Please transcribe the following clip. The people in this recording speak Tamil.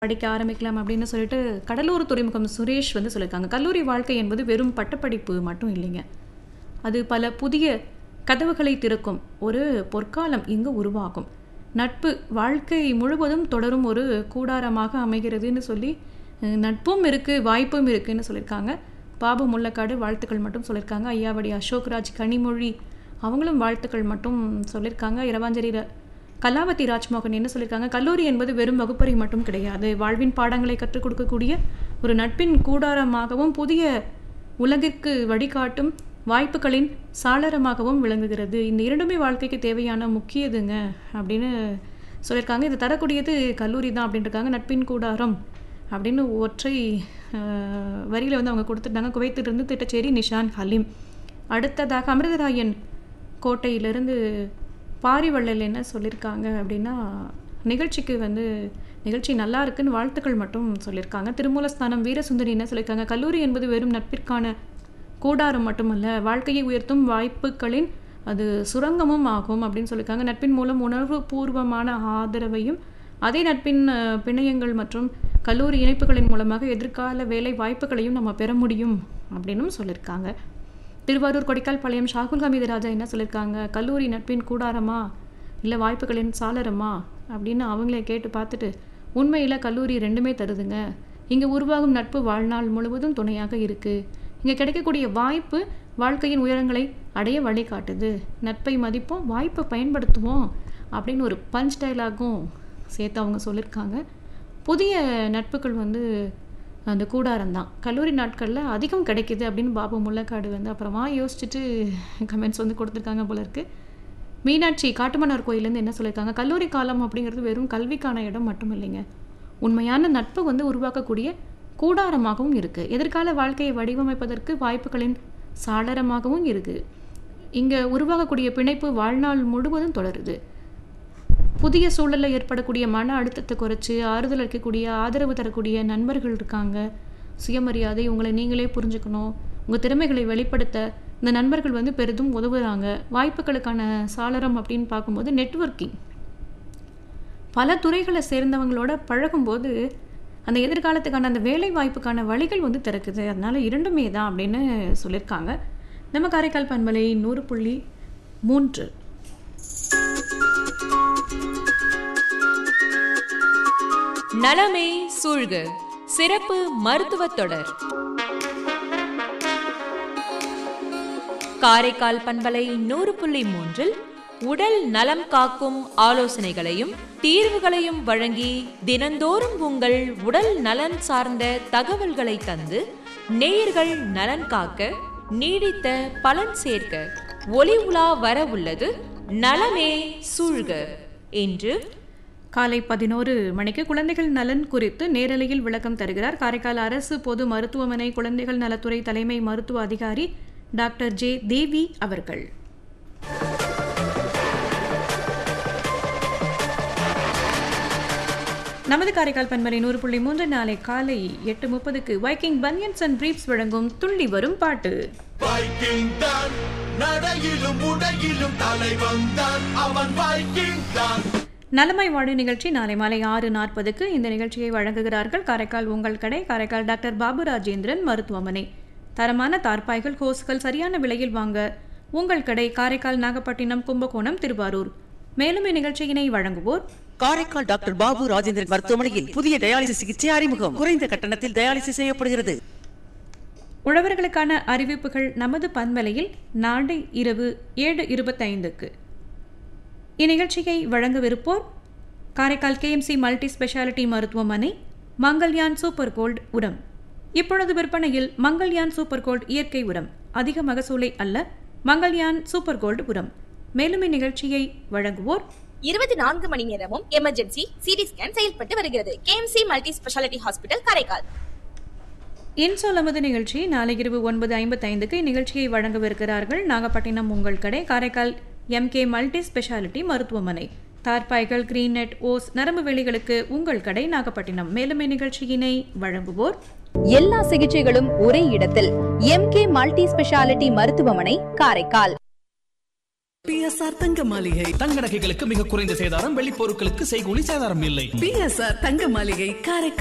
படிக்க ஆரம்பிக்கலாம் அப்படின்னு சொல்லிட்டு கடலூர் துறைமுகம் சுரேஷ் வந்து சொல்லியிருக்காங்க கல்லூரி வாழ்க்கை என்பது வெறும் பட்டப்படிப்பு மட்டும் இல்லைங்க அது பல புதிய கதவுகளை திறக்கும் ஒரு பொற்காலம் இங்கு உருவாகும் நட்பு வாழ்க்கை முழுவதும் தொடரும் ஒரு கூடாரமாக அமைகிறதுன்னு சொல்லி அஹ், நட்பும் இருக்குது வாய்ப்பும் இருக்குன்னு சொல்லியிருக்காங்க பாபு முள்ளக்காடு வாழ்த்துக்கள் மட்டும் சொல்லியிருக்காங்க ஐயாவடி அசோக்ராஜ் கனிமொழி அவங்களும் வாழ்த்துக்கள் மட்டும் சொல்லியிருக்காங்க இரவாஞ்சேரி ர- கலாவதி ராஜ்மோகன் என்ன சொல்லியிருக்காங்க கல்லூரி என்பது வெறும் வகுப்பறை மட்டும் கிடையாது வாழ்வின் பாடங்களை கற்றுக் கொடுக்கக்கூடிய ஒரு நட்பின் கூடாரமாகவும் புதிய உலகிற்கு வழிகாட்டும் வாய்ப்புகளின் சாளரமாகவும் விளங்குகிறது இந்த இரண்டுமே வாழ்க்கைக்கு தேவையான முக்கியதுங்க அப்படின்னு சொல்லியிருக்காங்க இது தரக்கூடியது கல்லூரி தான் அப்படின்ட்டுருக்காங்க நட்பின் கூடாரம் அப்படின்னு ஒற்றை வரியில் வந்து அவங்க கொடுத்துட்டாங்க குவைத்திலிருந்து திட்டச்சேரி நிஷான் ஹலீம் அடுத்ததாக அமிர்தராயன் கோட்டையிலிருந்து பாரிவள்ளல் என்ன சொல்லியிருக்காங்க அப்படின்னா நிகழ்ச்சிக்கு வந்து நிகழ்ச்சி நல்லா இருக்குன்னு வாழ்த்துக்கள் மட்டும் சொல்லியிருக்காங்க திருமூலஸ்தானம் வீரசுந்தரி என்ன சொல்லியிருக்காங்க கல்லூரி என்பது வெறும் நட்பிற்கான கூடாரம் மட்டுமல்ல வாழ்க்கையை உயர்த்தும் வாய்ப்புகளின் அது சுரங்கமும் ஆகும் அப்படின்னு சொல்லியிருக்காங்க நட்பின் மூலம் உணர்வு பூர்வமான ஆதரவையும் அதே நட்பின் அஹ், பிணையங்கள் மற்றும் கல்லூரி இணைப்புகளின் மூலமாக எதிர்கால வேலை வாய்ப்புகளையும் நம்ம பெற முடியும் அப்படின்னும் சொல்லியிருக்காங்க திருவாரூர் கொடிக்கால் பாளையம் ஷாகுல் ஹமீது ராஜா என்ன சொல்லியிருக்காங்க கல்லூரி நட்பின் கூடாரமா இல்லை வாய்ப்புகளின் சாளரமா அப்படின்னு அவங்களே கேட்டு பார்த்துட்டு உண்மையில் கல்லூரி ரெண்டுமே தருதுங்க இங்கே உருவாகும் நட்பு வாழ்நாள் முழுவதும் துணையாக இருக்குது இங்கே கிடைக்கக்கூடிய வாய்ப்பு வாழ்க்கையின் உயரங்களை அடைய வழிகாட்டுது நட்பை மதிப்போம் வாய்ப்பை பயன்படுத்துவோம் அப்படின்னு ஒரு பஞ்ச் டைலாகும் சேர்த்து அவங்க சொல்லியிருக்காங்க புதிய நட்புகள் வந்து அந்த கூடாரம் தான் கல்லூரி நாட்களில் அதிகம் கிடைக்குது அப்படின்னு பாபு முள்ளக்காடு வந்து அப்புறமா யோசிச்சுட்டு கமெண்ட்ஸ் வந்து கொடுத்துருக்காங்க போல இருக்கு மீனாட்சி காட்டுமன்னார் கோயிலேருந்து என்ன சொல்லியிருக்காங்க கல்லூரி காலம் அப்படிங்கிறது வெறும் கல்விக்கான இடம் மட்டும் இல்லைங்க உண்மையான நட்பு வந்து உருவாக்கக்கூடிய கூடாரமாகவும் இருக்குது எதிர்கால வாழ்க்கையை வடிவமைப்பதற்கு வாய்ப்புகளின் சாளரமாகவும் இருக்குது இங்கே உருவாகக்கூடிய பிணைப்பு வாழ்நாள் முழுவதும் தொடருது புதிய சூழலில் ஏற்படக்கூடிய மன அழுத்தத்தை குறைச்சி ஆறுதல் அளிக்கக்கூடிய ஆதரவு தரக்கூடிய நண்பர்கள் இருக்காங்க சுயமரியாதை உங்களை நீங்களே புரிஞ்சுக்கணும் உங்கள் திறமைகளை வெளிப்படுத்த இந்த நண்பர்கள் வந்து பெரிதும் உதவுறாங்க வாய்ப்புகளுக்கான சாளரம் அப்படின்னு பார்க்கும்போது நெட்வொர்க்கிங் பல துறைகளை சேர்ந்தவங்களோட பழகும்போது அந்த எதிர்காலத்துக்கான அந்த வேலை வாய்ப்புக்கான வழிகள் வந்து திறக்குது அதனால இரண்டுமே தான் அப்படின்னு சொல்லியிருக்காங்க நம்ம காரைக்கால் பண்பலை நூறு புள்ளி மூன்று நலமே சூழ்க சிறப்பு மருத்துவ தொடர் காரைக்கால் பண்பலை நூறு புள்ளி மூன்றில் உடல் நலம் காக்கும் ஆலோசனைகளையும் தீர்வுகளையும் வழங்கி தினந்தோறும் உங்கள் உடல் நலன் சார்ந்த தகவல்களை தந்து நேயர்கள் நலன் காக்க நீடித்த பலன் சேர்க்க ஒளி உலா வர உள்ளது நலமே சூழ்க என்று காலை பதினோரு மணிக்கு குழந்தைகள் நலன் குறித்து நேரலையில் விளக்கம் தருகிறார் காரைக்கால் அரசு பொது மருத்துவமனை குழந்தைகள் நலத்துறை தலைமை மருத்துவ அதிகாரி டாக்டர் ஜே தேவி அவர்கள் நமது காரைக்கால் பண்பலை நூறு புள்ளி மூன்று நாளை காலை எட்டு முப்பதுக்கு வைக்கிங் பனியன்ஸ் அண்ட் பிரீப்ஸ் வழங்கும் துள்ளி வரும் பாட்டு வைக்கிங் தான் நடையிலும் உடையிலும் தலைவன் தான் அவன் வைக்கிங் தான் நலமாய் வாழு நிகழ்ச்சி நாளை மாலை ஆறு நாற்பதுக்கு இந்த நிகழ்ச்சியை வழங்குகிறார்கள் காரைக்கால் உங்கள் கடை காரைக்கால் டாக்டர் பாபு ராஜேந்திரன் மருத்துவமனை தரமான தார்பாய்கள் ஹோஸ்கள் சரியான விலையில் வாங்க உங்கள் கடை காரைக்கால் நாகப்பட்டினம் கும்பகோணம் திருவாரூர் மேலும் இந்நிகழ்ச்சியினை வழங்குவோர் காரைக்கால் டாக்டர் பாபு ராஜேந்திரன் மருத்துவமனையில் புதிய டயாலிசிஸ் சிகிச்சை அறிமுகம் குறைந்த கட்டணத்தில் டயாலிசிஸ் செய்யப்படுகிறது உழவர்களுக்கான அறிவிப்புகள் நமது பண்பலையில் நாளை இரவு ஏழு இருபத்தைந்துக்கு இந்நிகழ்ச்சியை வழங்கவிருப்போர் காரைக்கால் கேஎம்சி மல்டி ஸ்பெஷாலிட்டி மருத்துவமனை மங்கல்யான் சூப்பர் கோல்ட் உரம் இப்பொழுது விற்பனையில் மங்கல்யான் சூப்பர் கோல்ட் இயற்கை உரம் அதிக மகசூலை அல்ல மங்கல்யான் சூப்பர் கோல்ட் உரம் மேலும் இந்நிகழ்ச்சியை வழங்குவோர் இருபத்தி நான்கு மணி நேரமும் எமர்ஜென்சி சிடி ஸ்கேன் செயல்பட்டு வருகிறது KMC multi speciality hospital Karaikal இன்சொலமது நிகழ்ச்சி நாளை இரவு ஒன்பது ஐம்பத்தைந்துக்கு இந்நிகழ்ச்சியை வழங்கவிருக்கிறார்கள் நாகப்பட்டினம் உங்கள் கடை காரைக்கால் எம்கே மல்டி ஸ்பெஷாலிட்டி மருத்துவமனை தார்பாய்கள் கிரீன் நெட் ஓஸ் நரம்பு வெளிகளுக்கு உங்கள் கடை நாகப்பட்டினம் மேலும் இந்நிகழ்ச்சியினை வழங்குவோர் எல்லா சிகிச்சைகளும் ஒரே இடத்தில் எம்கே மல்டி ஸ்பெஷாலிட்டி மருத்துவமனை காரைக்கால் பிஎஸ்ஆர் தங்க மாளிகை தங்க நகைகளுக்கு மிக குறைந்த சேதாரம் வெள்ளி பொருட்களுக்கு செய்கூலி சேதாரம் இல்லை பிஎஸ்ஆர் தங்க மாளிகை காரைக்கால்